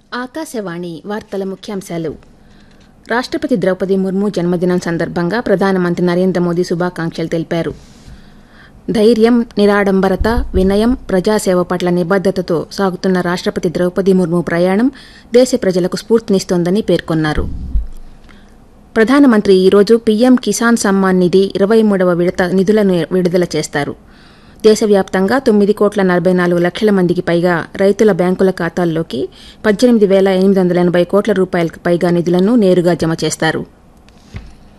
ఆకాశవాణి వార్తల ముఖ్యాంశాలు రాష్ట్రపతి ద్రౌపది ముర్ము జన్మదినం సందర్భంగా ప్రధానమంత్రి నరేంద్ర మోదీ శుభాకాంక్షలు తెలిపారు ధైర్యం నిరాడంబరత వినయం ప్రజాసేవ పట్ల నిబద్దతతో సాగుతున్న రాష్ట్రపతి ద్రౌపది ముర్ము ప్రయాణం దేశ ప్రజలకు స్ఫూర్తినిస్తోందని పేర్కొన్నారు ప్రధానమంత్రి ఈరోజు పీఎం కిసాన్ సమ్మాన్ నిధి ఇరవై మూడవ విడత నిధులను విడుదల చేస్తారు దేశవ్యాప్తంగా తొమ్మిది కోట్ల నలభై నాలుగు లక్షల మందికి పైగా రైతుల బ్యాంకుల ఖాతాల్లోకి పద్దెనిమిది వేల ఎనిమిది వందల ఎనభై కోట్ల రూపాయలకు పైగా నిధులను నేరుగా జమ చేస్తారు